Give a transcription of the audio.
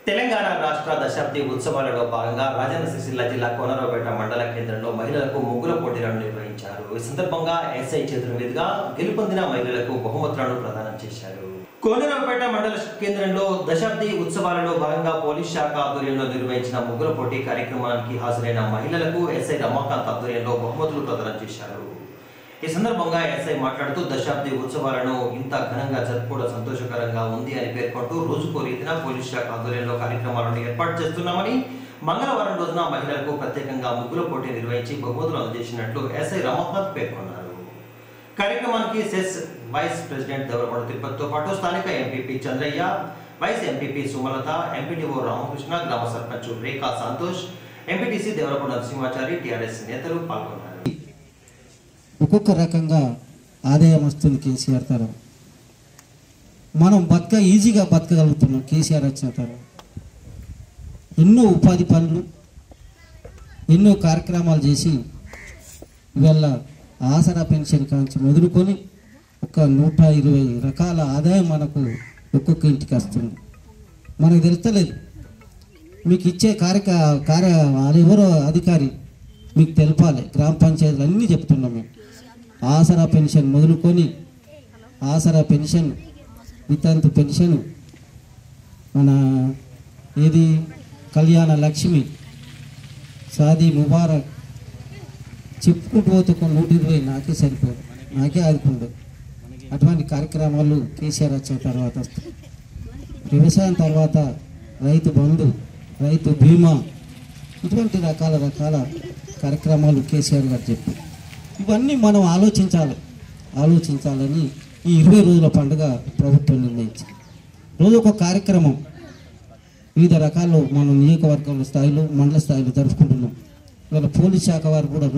తెలంగాణ రాష్ట్ర దశాబ్ది ఉత్సవాలలో భాగంగా రాజన్న సిరిసిల్ల జిల్లా కోనరావుపేట మండల కేంద్రంలో మహిళలకు ముగ్గుల పోటీలను నిర్వహించారు ఈ సందర్భంగా ఎస్ఐ చేతుల మీదుగా గెలుపొందిన మహిళలకు బహుమతులను ప్రదానం చేశారు కోనరావుపేట మండల కేంద్రంలో దశాబ్ది ఉత్సవాలలో భాగంగా పోలీస్ శాఖ ఆధ్వర్యంలో నిర్వహించిన ముగ్గుల పోటీ కార్యక్రమానికి హాజరైన మహిళలకు ఎస్ఐ రమాకాంత్ ఆధ్వర్యంలో బహుమతులు ప్రదానం చేశారు ఈ సందర్భంగా ఎస్ఐ మాట్లాడుతూ దశాబ్ది ఉత్సవాలను ఇంత ఘనంగా జరుపుకోవడం సంతోషకరంగా ఉంది అని పేర్కొంటూ రోజుకో రీతిన పోలీస్ శాఖ ఆధ్వర్యంలో కార్యక్రమాలను ఏర్పాటు చేస్తున్నామని మంగళవారం రోజున మహిళలకు ప్రత్యేకంగా ముగ్గుల పోటీ నిర్వహించి బహుమతులు అందజేసినట్లు ఎస్ఐ రమాకాంత్ పేర్కొన్నారు కార్యక్రమానికి సెస్ వైస్ ప్రెసిడెంట్ దేవరకొండ తిరుపతితో పాటు స్థానిక MPP Chandraiah vice MPP Sumalatha MPDO Ramakrishna గ్రామ సర్పంచ్ రేఖా సంతోష్ ఎంపీటీసీ దేవరకొండ నరసింహాచారి టీఆర్ఎస్ నేతలు పాల్గొన్నారు ఒక్కొక్క రకంగా ఆదాయం వస్తుంది కేసీఆర్ తరం మనం బతక ఈజీగా బతకగలుగుతున్నాం కేసీఆర్ వచ్చిన తరం ఎన్నో ఉపాధి పనులు ఎన్నో కార్యక్రమాలు చేసి ఇవాళ ఆసరా పెన్షన్ కాంచి మొదలుకొని ఒక నూట ఇరవై రకాల ఆదాయం మనకు ఒక్కొక్క ఇంటికి వస్తుంది మనకు తెలుస్తలేదు మీకు ఇచ్చే కార్యక కార్య వాళ్ళు ఎవరో అధికారి మీకు తెలపాలి గ్రామ పంచాయతీలు అన్నీ చెప్తున్నాం మేము ఆసరా పెన్షన్ మొదలుకొని ఆసరా పెన్షన్ వితంతు పెన్షన్ మన ఏది కళ్యాణ లక్ష్మి షాదీ ముబారక్ చెప్పుకుంటూ పోతే ఒక నూట ఇరవై నాకే సరిపోదు నాకే ఆదుకుండదు అటువంటి కార్యక్రమాలు కేసీఆర్ వచ్చిన తర్వాత వస్తాయి వ్యవసాయం తర్వాత రైతు బంధు రైతు బీమా ఇటువంటి రకాల రకాల కార్యక్రమాలు కేసీఆర్ గారు చెప్పారు ఇవన్నీ మనం ఆలోచించాలి ఆలోచించాలని ఈ ఇరవై రోజుల పండుగ ప్రభుత్వం నిర్ణయించింది రోజు ఒక కార్యక్రమం వివిధ రకాల్లో మనం నియోజకవర్గం స్థాయిలో మండల స్థాయిలో జరుపుకుంటున్నాం ఇవాళ పోలీస్ శాఖ వారు కూడా